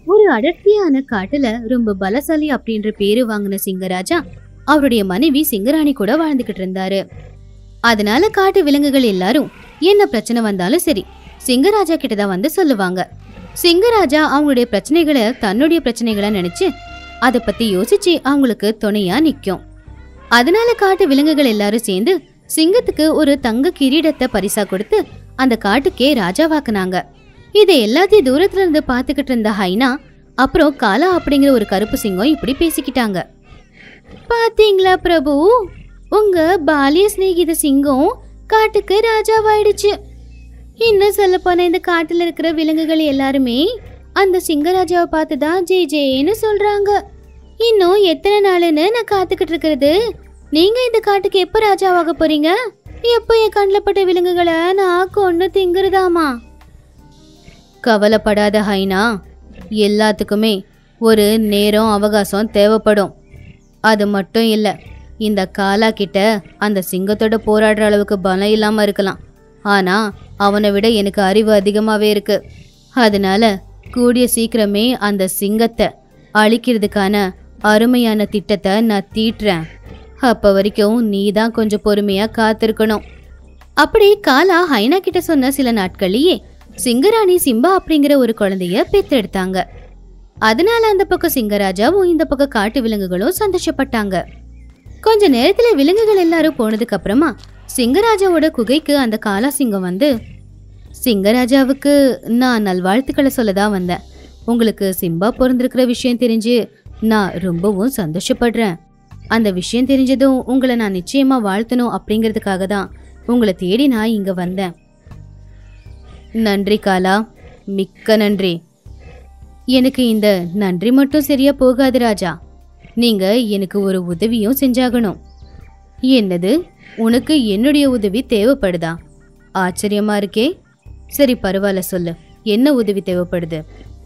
ஒரு அடர்த்தியான காட்டுல ரொம்ப பலசாலி அப்படின்ற பேரு வாங்கின சிங்கராஜா அவருடைய மனைவி சிங்கராணி கூட வாழ்ந்துகிட்டு இருந்தாரு அதனால காட்டு விலங்குகள் எல்லாரும் என்ன பிரச்சனை வந்தாலும் சரி சிங்கராஜா கிட்ட தான் வந்து சொல்லுவாங்க சிங்கராஜா அவங்களுடைய பிரச்சனைகளை தன்னுடைய பிரச்சனைகளா நினைச்சு அதை பத்தி யோசிச்சு அவங்களுக்கு துணையா நிக்கும் அதனால காட்டு விலங்குகள் எல்லாரும் சேர்ந்து சிங்கத்துக்கு ஒரு தங்க கிரீடத்தை பரிசா கொடுத்து அந்த காட்டுக்கே ராஜாவாக்குனாங்க இதை எல்லாத்தையும் தூரத்துல இருந்து பாத்துக்கிட்டு இருந்த ஹைனா அப்புறம் காலா அப்படிங்கிற ஒரு கருப்பு சிங்கம் இப்படி பேசிக்கிட்டாங்க பாத்தீங்களா பிரபு உங்க பாலிய சிநேகித சிங்கம் காட்டுக்கு ராஜாவாயிடுச்சு இன்னும் சொல்ல போன இந்த காட்டுல இருக்கிற விலங்குகள் எல்லாருமே அந்த சிங்கராஜாவை பார்த்து தான் ஜே ஜேன்னு சொல்றாங்க இன்னும் எத்தனை நாளுன்னு நான் காத்துக்கிட்டு இருக்கிறது நீங்க இந்த காட்டுக்கு எப்ப ராஜாவாக போறீங்க எப்போ என் கண்ணில் பட்ட விலங்குகளை நான் கொண்டு திங்குறதாமா கவலைப்படாத ஹைனா எல்லாத்துக்குமே ஒரு நேரம் அவகாசம் தேவைப்படும் அது மட்டும் இல்லை இந்த காலா கிட்ட அந்த சிங்கத்தோட போராடுற அளவுக்கு பலம் இல்லாம இருக்கலாம் ஆனா அவனை விட எனக்கு அறிவு அதிகமாவே இருக்கு அதனால கூடிய சீக்கிரமே அந்த சிங்கத்தை அழிக்கிறதுக்கான அருமையான திட்டத்தை நான் தீட்டுறேன் அப்ப வரைக்கும் நீ தான் கொஞ்சம் பொறுமையா காத்திருக்கணும் அப்படி காலா ஹைனா கிட்ட சொன்ன சில நாட்கள்லயே சிங்கராணி சிம்பா அப்படிங்கிற ஒரு குழந்தைய பெத்தெடுத்தாங்க அதனால அந்த பக்கம் சிங்கராஜாவும் இந்த பக்கம் காட்டு விலங்குகளும் சந்தோஷப்பட்டாங்க கொஞ்ச நேரத்துல விலங்குகள் எல்லாரும் போனதுக்கு அப்புறமா சிங்கராஜாவோட குகைக்கு அந்த காலா சிங்கம் வந்து சிங்கராஜாவுக்கு நான் நல்வாழ்த்துக்களை சொல்லதான் வந்தேன் உங்களுக்கு சிம்பா பிறந்திருக்கிற விஷயம் தெரிஞ்சு நான் ரொம்பவும் சந்தோஷப்படுறேன் அந்த விஷயம் தெரிஞ்சதும் உங்களை நான் நிச்சயமா வாழ்த்தணும் அப்படிங்கிறதுக்காக தான் உங்களை தேடி நான் இங்க வந்தேன் நன்றி காலா மிக்க நன்றி எனக்கு இந்த நன்றி மட்டும் சரியா போகாது ராஜா நீங்க எனக்கு ஒரு உதவியும் செஞ்சாகணும் என்னது உனக்கு என்னுடைய உதவி தேவைப்படுதா ஆச்சரியமா இருக்கே சரி பரவாயில்ல சொல்லு என்ன உதவி தேவைப்படுது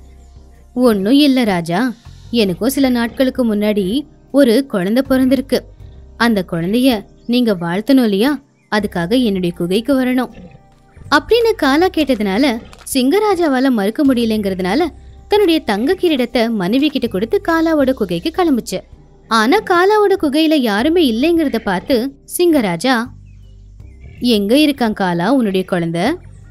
ஒன்றும் இல்லை ராஜா எனக்கும் சில நாட்களுக்கு முன்னாடி ஒரு குழந்தை பிறந்திருக்கு அந்த குழந்தைய நீங்க வாழ்த்தணும் இல்லையா அதுக்காக என்னுடைய குகைக்கு வரணும் அப்படின்னு காலா கேட்டதுனால சிங்கராஜாவால மறுக்க முடியலங்கிறதுனால தன்னுடைய தங்க கிரீடத்தை மனைவி கிட்ட கொடுத்து காலாவோட குகைக்கு கிளம்புச்சு ஆனா காலாவோட குகையில யாருமே இல்லைங்கிறத பார்த்து சிங்கராஜா எங்க இருக்கான் காலா உன்னுடைய குழந்தை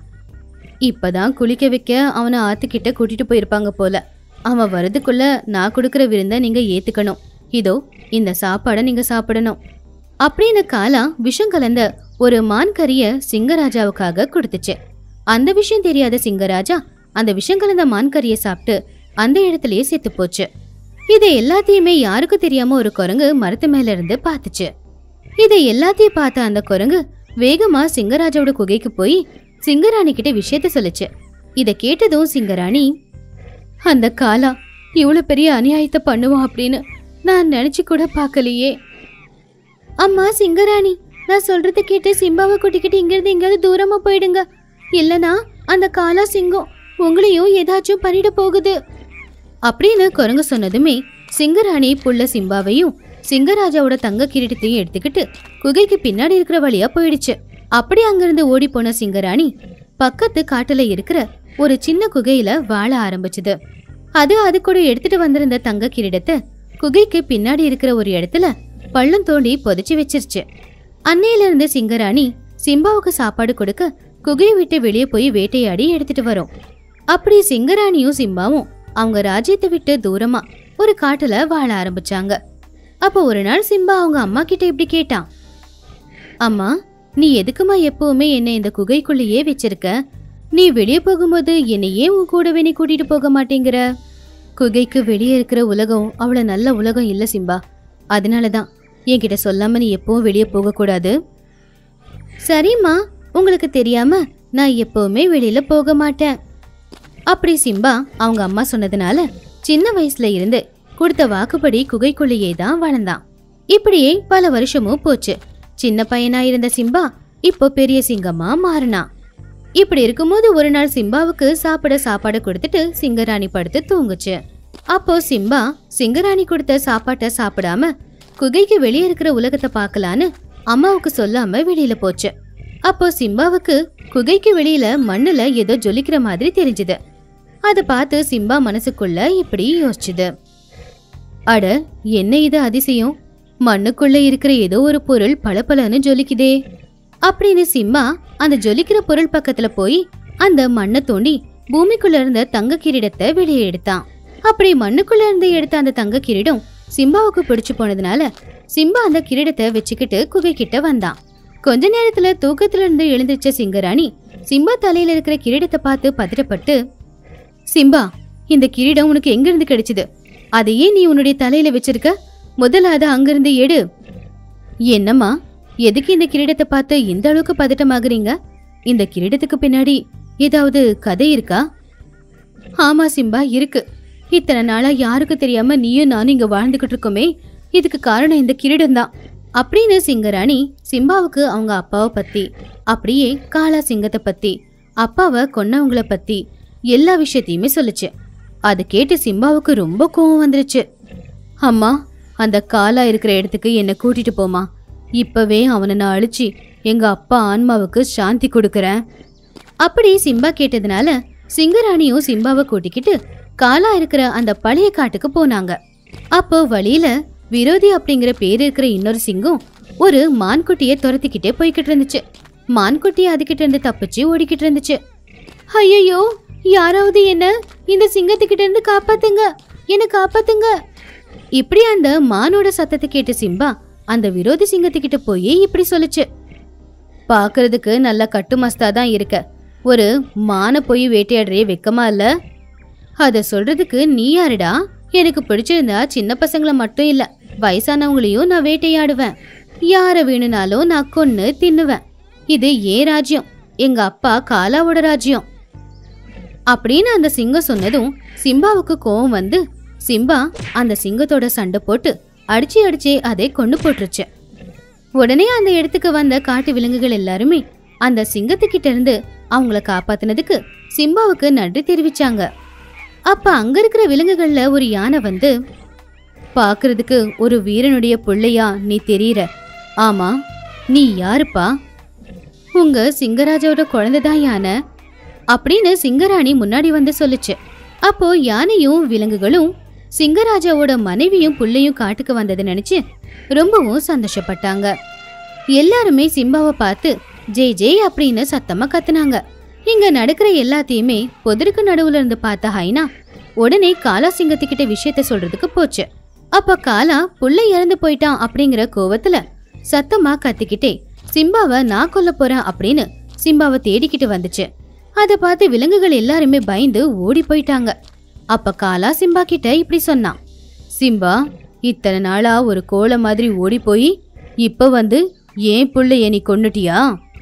இப்பதான் குளிக்க வைக்க அவனை ஆத்துக்கிட்ட கூட்டிட்டு போயிருப்பாங்க போல அவன் வரதுக்குள்ள நான் கொடுக்குற விருந்தை நீங்க ஏத்துக்கணும் இதோ இந்த சாப்பாடை நீங்க சாப்பிடணும் அப்படின்னு காலா விஷம் கலந்த ஒரு மான் கறிய சிங்கராஜாவுக்காக கொடுத்துச்சு அந்த விஷயம் தெரியாத சிங்கராஜா அந்த விஷம் கலந்த மான் கறியை சாப்பிட்டு அந்த இடத்துலயே செத்து போச்சு இதை எல்லாத்தையுமே யாருக்கும் தெரியாம ஒரு குரங்கு மரத்து மேல இருந்து பார்த்துச்சு இதை எல்லாத்தையும் பார்த்த அந்த குரங்கு வேகமா சிங்கராஜாவோட குகைக்கு போய் சிங்கராணி கிட்ட விஷயத்த சொல்லுச்சு இத கேட்டதும் சிங்கராணி அந்த காலா இவ்வளவு பெரிய அநியாயத்தை பண்ணுவான் அப்படின்னு நான் நினைச்சு கூட பார்க்கலையே அம்மா சிங்கராணி நான் சொல்றத கேட்டு சிம்பாவை கூட்டிக்கிட்டு இங்கிருந்து எங்கேயாவது தூரமா போயிடுங்க இல்லனா அந்த காலா சிங்கம் உங்களையும் ஏதாச்சும் பண்ணிட போகுது அப்படின்னு குரங்கு சொன்னதுமே சிங்கராணி புள்ள சிம்பாவையும் சிங்கராஜாவோட தங்க கிரீடத்தையும் எடுத்துக்கிட்டு குகைக்கு பின்னாடி இருக்கிற வழியா போயிடுச்சு அப்படி அங்கிருந்து ஓடி போன சிங்கராணி பக்கத்து காட்டுல இருக்கிற ஒரு சின்ன குகையில வாழ ஆரம்பிச்சுது அது அது கூட எடுத்துட்டு வந்திருந்த தங்க கிரீடத்தை குகைக்கு பின்னாடி இருக்கிற ஒரு இடத்துல பள்ளம் தோண்டி புதைச்சு வச்சிருச்சு அன்னையில இருந்து சிங்கராணி சிம்பாவுக்கு சாப்பாடு கொடுக்க குகையை விட்டு வெளியே போய் வேட்டையாடி எடுத்துட்டு வரும் அப்படி சிங்கராணியும் சிம்பாவும் அவங்க ராஜ்யத்தை விட்டு தூரமா ஒரு காட்டுல வாழ ஆரம்பிச்சாங்க அப்போ ஒரு நாள் சிம்பா அவங்க அம்மா கிட்ட இப்படி கேட்டான் அம்மா நீ எதுக்குமா எப்பவுமே என்னை இந்த குகைக்குள்ளேயே வச்சிருக்க நீ வெளியே போகும்போது என்னை ஏன் உன் கூடவே நீ கூட்டிட்டு போக மாட்டேங்கிற குகைக்கு வெளியே இருக்கிற உலகம் அவ்வளவு நல்ல உலகம் இல்ல சிம்பா அதனாலதான் என்கிட்ட சொல்லாம நீ எப்பவும் வெளியே போக கூடாது சரிம்மா உங்களுக்கு தெரியாம நான் எப்பவுமே வெளியில போக மாட்டேன் அப்படி சிம்பா அவங்க அம்மா சொன்னதுனால சின்ன வயசுல இருந்து கொடுத்த வாக்குப்படி குகைக்குள்ளேயே தான் வளர்ந்தான் இப்படியே பல வருஷமும் போச்சு சின்ன பையனா இருந்த சிம்பா இப்போ பெரிய சிங்கமா மாறினான் இப்படி இருக்கும்போது ஒரு நாள் சிம்பாவுக்கு சாப்பிட சாப்பாடு கொடுத்துட்டு சிங்கராணி படுத்து தூங்குச்சு அப்போ சிம்பா சிங்கராணி கொடுத்த சாப்பாட்டை சாப்பிடாம குகைக்கு வெளியே இருக்கிற உலகத்தை பார்க்கலான்னு அம்மாவுக்கு சொல்லாம வெளியில போச்சு அப்போ சிம்பாவுக்கு குகைக்கு வெளியில மண்ணுல ஏதோ ஜொலிக்கிற மாதிரி தெரிஞ்சுது அதை பார்த்து சிம்பா மனசுக்குள்ள இப்படி யோசிச்சுது அட என்ன இது அதிசயம் மண்ணுக்குள்ள இருக்கிற ஏதோ ஒரு பொருள் பளபளன்னு ஜொலிக்குதே அப்படின்னு சிம்பா அந்த ஜொலிக்கிற பொருள் பக்கத்துல போய் அந்த மண்ணை தோண்டி பூமிக்குள்ள இருந்த தங்க கிரீடத்தை வெளியே எடுத்தான் அப்படி மண்ணுக்குள்ள இருந்து எடுத்த அந்த தங்க கிரீடம் சிம்பாவுக்கு பிடிச்சு போனதுனால சிம்பா அந்த கிரீடத்தை வச்சுக்கிட்டு குகை கிட்ட வந்தான் கொஞ்ச நேரத்துல தூக்கத்துல இருந்து எழுந்திருச்ச சிங்கராணி சிம்பா தலையில இருக்கிற கிரீடத்தை பார்த்து பதட்டப்பட்டு சிம்பா இந்த கிரீடம் உனக்கு எங்கிருந்து கிடைச்சது அதையே நீ உன்னுடைய தலையில வச்சிருக்க முதல்ல அதை அங்கிருந்து எடு என்னம்மா எதுக்கு இந்த கிரீடத்தை பார்த்து இந்த அளவுக்கு பதட்டமாகறீங்க இந்த கிரீடத்துக்கு பின்னாடி ஏதாவது கதை இருக்கா ஆமா சிம்பா இருக்கு இத்தனை நாளா யாருக்கு தெரியாம நீயும் நானும் இங்க வாழ்ந்துகிட்டு இருக்கோமே இதுக்கு காரணம் இந்த கிரீடம் தான் அப்படின்னு சிங்கராணி சிம்பாவுக்கு அவங்க அப்பாவை பத்தி அப்படியே காளா சிங்கத்தை பத்தி அப்பாவை கொன்னவங்கள பத்தி எல்லா விஷயத்தையுமே சொல்லுச்சு அது கேட்டு சிம்பாவுக்கு ரொம்ப கோவம் வந்துருச்சு அம்மா அந்த காலா இருக்கிற இடத்துக்கு என்னை கூட்டிட்டு போமா இப்பவே அவனை நான் அழிச்சு எங்க அப்பா ஆன்மாவுக்கு சாந்தி கொடுக்கறேன் அப்படி சிம்பா கேட்டதுனால சிங்கராணியும் சிம்பாவை கூட்டிக்கிட்டு காலா இருக்கிற அந்த பழைய காட்டுக்கு போனாங்க அப்போ வழியில விரோதி அப்படிங்கிற பேர் இருக்கிற இன்னொரு சிங்கம் ஒரு மான்குட்டியை துரத்திக்கிட்டே போய்கிட்டு இருந்துச்சு மான்குட்டி அதுகிட்ட இருந்து தப்பிச்சு ஓடிக்கிட்டு இருந்துச்சு ஐயோ யாராவது என்ன இந்த சிங்கத்துக்கிட்ட இருந்து காப்பாத்துங்க என்ன காப்பாத்துங்க இப்படி அந்த மானோட சத்தத்தை கேட்டு சிம்பா அந்த விரோதி சிங்கத்துக்கிட்ட போய் இப்படி சொல்லுச்சு பார்க்கறதுக்கு நல்ல கட்டுமஸ்தா தான் இருக்க ஒரு மானை போய் வேட்டையாடுறே வெக்கமா இல்ல அத சொல்றதுக்கு நீ யாருடா எனக்கு பிடிச்சிருந்தா சின்ன பசங்கள மட்டும் இல்ல வயசானவங்களையும் நான் வேட்டையாடுவேன் யார வேணும்னாலும் நான் கொன்னு தின்னுவேன் இது ஏன் ராஜ்யம் எங்க அப்பா காலாவோட ராஜ்யம் அப்படின்னு அந்த சிங்கம் சொன்னதும் சிம்பாவுக்கு கோவம் வந்து சிம்பா அந்த சிங்கத்தோட சண்டை போட்டு அடிச்சு அடிச்சே அதை கொண்டு போட்டுருச்சு உடனே அந்த இடத்துக்கு வந்த காட்டு விலங்குகள் எல்லாருமே அந்த சிங்கத்துக்கிட்ட இருந்து அவங்கள காப்பாத்துனதுக்கு சிம்பாவுக்கு நன்றி தெரிவிச்சாங்க அப்ப அங்க இருக்கிற விலங்குகள்ல ஒரு யானை வந்து பார்க்கிறதுக்கு ஒரு வீரனுடைய பிள்ளையா நீ தெரியற ஆமா நீ யாருப்பா உங்க சிங்கராஜாவோட குழந்தை தான் யானை அப்படின்னு சிங்கராணி முன்னாடி வந்து சொல்லுச்சு அப்போ யானையும் விலங்குகளும் சிங்கராஜாவோட மனைவியும் புள்ளையும் காட்டுக்கு வந்ததை நினைச்சு ரொம்பவும் சந்தோஷப்பட்டாங்க எல்லாருமே சிம்பாவை பார்த்து ஜெய் ஜெய் அப்படின்னு சத்தமா கத்துனாங்க இங்க நடக்கிற எல்லாத்தையுமே பொதருக்கு நடுவுல இருந்து பார்த்த ஹைனா உடனே காலா சிங்கத்துக்கிட்ட விஷயத்த சொல்றதுக்கு போச்சு அப்ப காலா புள்ள இறந்து போயிட்டான் அப்படிங்கிற கோவத்துல சத்தமா கத்திக்கிட்டே சிம்பாவை நான் கொல்ல போறேன் அப்படின்னு சிம்பாவை தேடிக்கிட்டு வந்துச்சு அதை பார்த்து விலங்குகள் எல்லாருமே பயந்து ஓடி போயிட்டாங்க அப்ப காலா சிம்பா கிட்ட இப்படி சொன்னான் சிம்பா இத்தனை நாளா ஒரு கோலை மாதிரி ஓடி போய் இப்ப வந்து ஏன் புள்ளைய நீ கொன்னுட்டியா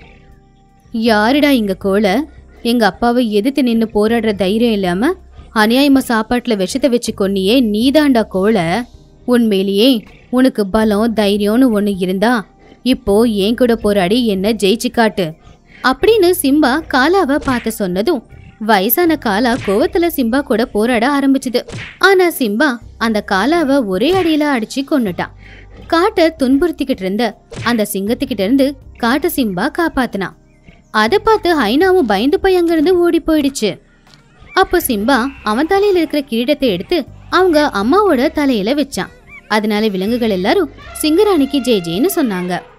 யாருடா இங்க கோலை எங்க அப்பாவை எதிர்த்து நின்னு போராடுற தைரியம் இல்லாம அநியாயமா சாப்பாட்டுல விஷத்தை வச்சு கொன்னியே நீதாண்டா கோலை உண்மையிலேயே உனக்கு பலம் தைரியம்னு ஒண்ணு இருந்தா இப்போ என் கூட போராடி என்ன ஜெயிச்சு காட்டு அப்படின்னு சிம்பா காலாவை பார்த்து சொன்னதும் வயசான காலா கோவத்துல சிம்பா கூட போராட ஆரம்பிச்சுது ஆனா சிம்பா அந்த காலாவை ஒரே அடியில அடிச்சு கொன்னுட்டான் காட்டை துன்புறுத்திக்கிட்டு இருந்த அந்த சிங்கத்துக்கிட்ட இருந்து காட்டு சிம்பா காப்பாத்துனான் அதை பார்த்து ஹைனாவும் பயந்து போய் அங்கிருந்து ஓடி போயிடுச்சு அப்போ சிம்பா அவன் தலையில இருக்கிற கிரீடத்தை எடுத்து அவங்க அம்மாவோட தலையில வச்சான் அதனால விலங்குகள் எல்லாரும் சிங்கராணிக்கு ஜெய் ஜெய்னு சொன்னாங்க